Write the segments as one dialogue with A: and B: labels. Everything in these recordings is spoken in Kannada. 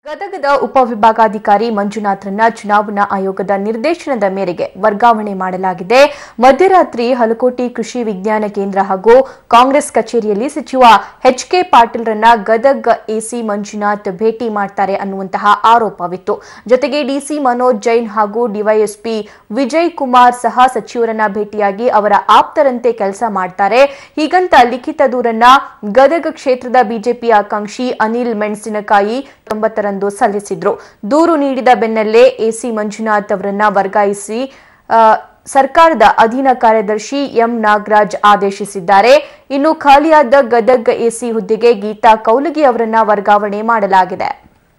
A: ಗದಗದ ಉಪವಿಭಾಗಾಧಿಕಾರಿ ಮಂಜುನಾಥ್ರನ್ನ ಚುನಾವಣಾ ಆಯೋಗದ ನಿರ್ದೇಶನದ ಮೇರೆಗೆ ವರ್ಗಾವಣೆ ಮಾಡಲಾಗಿದೆ ಮಧ್ಯರಾತ್ರಿ ಹಲಕೋಟಿ ಕೃಷಿ ವಿಜ್ಞಾನ ಕೇಂದ್ರ ಹಾಗೂ ಕಾಂಗ್ರೆಸ್ ಕಚೇರಿಯಲ್ಲಿ ಸಚಿವ ಎಚ್ ಕೆ ಪಾಟೀಲ್ರನ್ನ ಗದಗ್ ಎಸಿ ಮಂಜುನಾಥ್ ಭೇಟಿ ಮಾಡ್ತಾರೆ ಅನ್ನುವಂತಹ ಆರೋಪವಿತ್ತು ಜೊತೆಗೆ ಡಿಸಿ ಮನೋಜ್ ಜೈನ್ ಹಾಗೂ ಡಿವೈಎಸ್ಪಿ ವಿಜಯ್ ಕುಮಾರ್ ಸಹ ಸಚಿವರನ್ನ ಭೇಟಿಯಾಗಿ ಅವರ ಆಪ್ತರಂತೆ ಕೆಲಸ ಮಾಡ್ತಾರೆ ಹೀಗಂತ ಲಿಖಿತ ದೂರನ್ನ ಗದಗ ಕ್ಷೇತ್ರದ ಬಿಜೆಪಿ ಆಕಾಂಕ್ಷಿ ಅನಿಲ್ ಮೆಣಸಿನಕಾಯಿ ತೊಂಬತ್ತರಂದು ಸಲ್ಲಿಸಿದ್ರು ದೂರು ನೀಡಿದ ಬೆನ್ನಲ್ಲೇ ಎಸಿ ಮಂಜುನಾಥ್ ಅವರನ್ನ ವರ್ಗಾಯಿಸಿ ಆ, ಸರ್ಕಾರದ ಅಧೀನ ಕಾರ್ಯದರ್ಶಿ ಎಂ ನಾಗರಾಜ್ ಆದೇಶಿಸಿದ್ದಾರೆ ಇನ್ನು ಖಾಲಿಯಾದ ಗದಗ್ ಎಸಿ ಹುದ್ದೆಗೆ ಗೀತಾ ಕೌಲಗಿ ಅವರನ್ನ ವರ್ಗಾವಣೆ ಮಾಡಲಾಗಿದೆ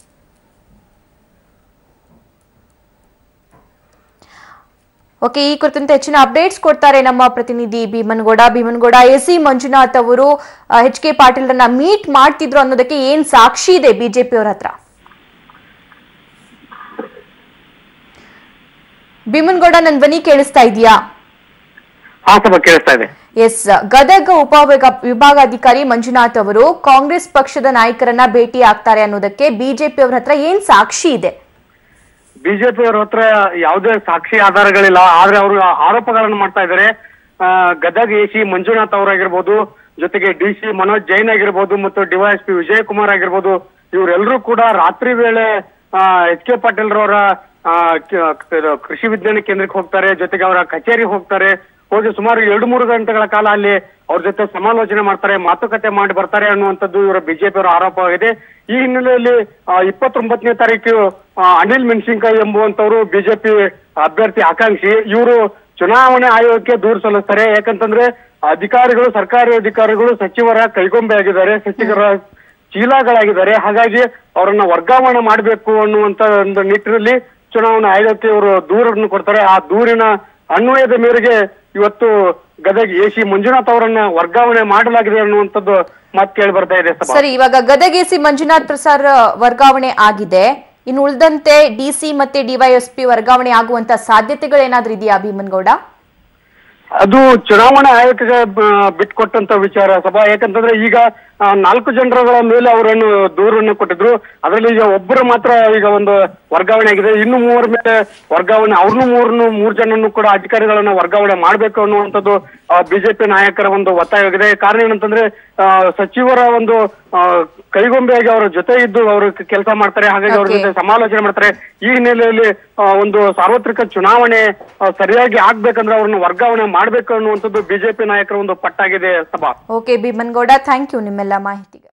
A: ಓಕೆ ಈ ಕುರಿತಂತೆ ಹೆಚ್ಚಿನ ಅಪ್ಡೇಟ್ಸ್ ಕೊಡ್ತಾರೆ ನಮ್ಮ ಪ್ರತಿನಿಧಿ ಭೀಮನ್ಗೌಡ ಭೀಮನ್ಗೌಡ ಎಸಿ ಮಂಜುನಾಥ್ ಅವರು ಎಚ್ ಕೆ ಪಾಟೀಲ್ರನ್ನ ಮೀಟ್ ಮಾಡ್ತಿದ್ರು ಅನ್ನೋದಕ್ಕೆ ಏನ್ ಸಾಕ್ಷಿ ಇದೆ ಬಿಜೆಪಿ ಅವ್ರ ಹತ್ರ ಭೀಮನ್ಗೌಡ ನನ್ ಧ್ವನಿ ಕೇಳಿಸ್ತಾ ಇದೆಯಾ
B: ಹಾ ಸಭಾ ಕೇಳಿಸ್ತಾ ಇದೆ
A: ಎಸ್ ಗದಗ ಉಪವಿಭಾಗ ವಿಭಾಗಾಧಿಕಾರಿ ಮಂಜುನಾಥ್ ಅವರು ಕಾಂಗ್ರೆಸ್ ಪಕ್ಷದ ನಾಯಕರನ್ನ ಭೇಟಿ ಆಗ್ತಾರೆ ಅನ್ನೋದಕ್ಕೆ ಬಿಜೆಪಿ ಅವ್ರ ಹತ್ರ ಏನ್ ಸಾಕ್ಷಿ ಇದೆ
B: ಬಿಜೆಪಿ ಅವ್ರ ಹತ್ರ ಯಾವುದೇ ಸಾಕ್ಷಿ ಆಧಾರಗಳಿಲ್ಲ ಆದ್ರೆ ಅವರು ಆರೋಪಗಳನ್ನು ಮಾಡ್ತಾ ಇದ್ದಾರೆ ಆ, ಗದಗ ಎ ಸಿ ಮಂಜುನಾಥ್ ಅವರಾಗಿರ್ಬೋದು ಜೊತೆಗೆ ಡಿ ಸಿ ಮನೋಜ್ ಜೈನ್ ಆಗಿರ್ಬೋದು ಮತ್ತು ಡಿವೈಎಸ್ಪಿ ವಿಜಯ್ ಕುಮಾರ್ ಆಗಿರ್ಬೋದು ಇವರೆಲ್ಲರೂ ಕೂಡ ರಾತ್ರಿ ವೇಳೆ ಎಚ್ ಕೆ ಪಾಟೀಲ್ ರವರ ಆ, ಕ- ಕ- ಕೃಷಿ ವಿಜ್ಞಾನ ಕೇಂದ್ರಕ್ಕೆ ಹೋಗ್ತಾರೆ ಜೊತೆಗೆ ಅವರ ಕಚೇರಿಗೆ ಹೋಗ್ತಾರೆ ಹೋಗಿ ಸುಮಾರು ಎರಡು ಮೂರು ಗಂಟೆಗಳ ಕಾಲ ಅಲ್ಲಿ ಅವ್ರ ಜೊತೆ ಸಮಾಲೋಚನೆ ಮಾಡ್ತಾರೆ ಮಾತುಕತೆ ಮಾಡಿ ಬರ್ತಾರೆ ಅನ್ನುವಂಥದ್ದು ಇವರ ಬಿಜೆಪಿ ಅವರ ಆರೋಪವಾಗಿದೆ ಈ ಹಿನ್ನೆಲೆಯಲ್ಲಿ ಇಪ್ಪತ್ತೊಂಬತ್ತನೇ ತಾರೀಕು ಆ, ಅನಿಲ್ ಮೆಣಸಿನ್ಕಾಯಿ ಎಂಬುವಂತವರು ಬಿಜೆಪಿ ಅಭ್ಯರ್ಥಿ ಆಕಾಂಕ್ಷಿ ಇವರು ಚುನಾವಣೆ ಆಯೋಗಕ್ಕೆ ದೂರು ಸಲ್ಲಿಸ್ತಾರೆ ಯಾಕಂತಂದ್ರೆ ಅಧಿಕಾರಿಗಳು ಸರ್ಕಾರಿ ಅಧಿಕಾರಿಗಳು ಸಚಿವರ ಕೈಗೊಂಬೆ ಆಗಿದ್ದಾರೆ ಸಚಿವರ ಚೀಲಗಳಾಗಿದ್ದಾರೆ ಹಾಗಾಗಿ ಅವರನ್ನ ವರ್ಗಾವಣೆ ಮಾಡಬೇಕು ಅನ್ನುವಂತ ಒಂದು ನಿಟ್ಟಿನಲ್ಲಿ ಚುನಾವಣಾ ಆಯೋಗಕ್ಕೆ ಇವರು ದೂರನ್ನು ಕೊಡ್ತಾರೆ ಆ ದೂರಿನ ಅನ್ವಯದ ಮೇರೆಗೆ ಇವತ್ತು ಗದಗ ಎ ಸಿ ಮಂಜುನಾಥ್ ಅವರನ್ನ ವರ್ಗಾವಣೆ ಮಾಡಲಾಗಿದೆ ಅನ್ನುವಂಥದ್ದು ಮಾತು ಕೇಳಿ ಬರ್ತಾ ಇದೆ ಸಭಾ
A: ಸರಿ ಇವಾಗ ಗದಗೆಸಿ ಮಂಜುನಾಥ್ ಪ್ರಸಾದ್ ವರ್ಗಾವಣೆ ಆಗಿದೆ ಇನ್ನು ಉಳಿದಂತೆ ಡಿಸಿ ಮತ್ತೆ ಡಿವೈಎಸ್ಪಿ ವರ್ಗಾವಣೆ ಆಗುವಂತ ಸಾಧ್ಯತೆಗಳೇನಾದ್ರೂ ಇದೆಯಾ ಭೀಮನ್ಗೌಡ
B: ಅದು ಚುನಾವಣಾ ಆಯೋಗಕ್ಕೆ ಬ- ಬಿಟ್ಕೊಟ್ಟಂತ ವಿಚಾರ ಸಭಾ ಯಾಕಂತಂದ್ರೆ ಈಗ ಆ, ನಾಲ್ಕು ಜನರುಗಳ ಮೇಲೆ ಅವರನ್ನು ದೂರನ್ನು ಕೊಟ್ಟಿದ್ರು ಅದರಲ್ಲಿ ಈಗ ಒಬ್ಬರು ಮಾತ್ರ ಈಗ ಒಂದು ವರ್ಗಾವಣೆ ಆಗಿದೆ ಇನ್ನು ಮೂವರ ಮೇಲೆ ವರ್ಗಾವಣೆ ಅವ್ರನ್ನು ಮೂರನ್ನು ಮೂರು ಜನನ್ನು ಕೂಡ ಅಧಿಕಾರಿಗಳನ್ನ ವರ್ಗಾವಣೆ ಮಾಡಬೇಕು ಅನ್ನುವಂಥದ್ದು ಬಿಜೆಪಿ ನಾಯಕರ ಒಂದು ಒತ್ತಾಯವಾಗಿದೆ ಕಾರಣ ಏನಂತಂದ್ರೆ ಆ, ಸಚಿವರ ಒಂದು ಆ, ಕೈಗೊಂಬೆಯಾಗಿ ಅವರ ಜೊತೆ ಇದ್ದು ಅವರು ಕೆಲಸ ಮಾಡ್ತಾರೆ ಹಾಗಾಗಿ ಅವ್ರ
A: Okay.
B: ಜೊತೆ ಸಮಾಲೋಚನೆ ಮಾಡ್ತಾರೆ ಈ ಹಿನ್ನೆಲೆಯಲ್ಲಿ ಆ, ಒಂದು ಸಾರ್ವತ್ರಿಕ ಚುನಾವಣೆ ಆ, ಸರಿಯಾಗಿ ಆಗ್ಬೇಕಂದ್ರೆ ಅವ್ರನ್ನ ವರ್ಗಾವಣೆ ಮಾಡ್ಬೇಕು ಅನ್ನುವಂಥದ್ದು ಬಿಜೆಪಿ ನಾಯಕರ ಒಂದು ಪಟ್ಟಾಗಿದೆ ಸಭಾ
A: ಓಕೆ ಭೀಮನ್ಗೌಡ ಥ್ಯಾಂಕ್ ಯು ನಿಮ್ಮೆಲ್ಲ ಮಾಹಿತಿಗೆ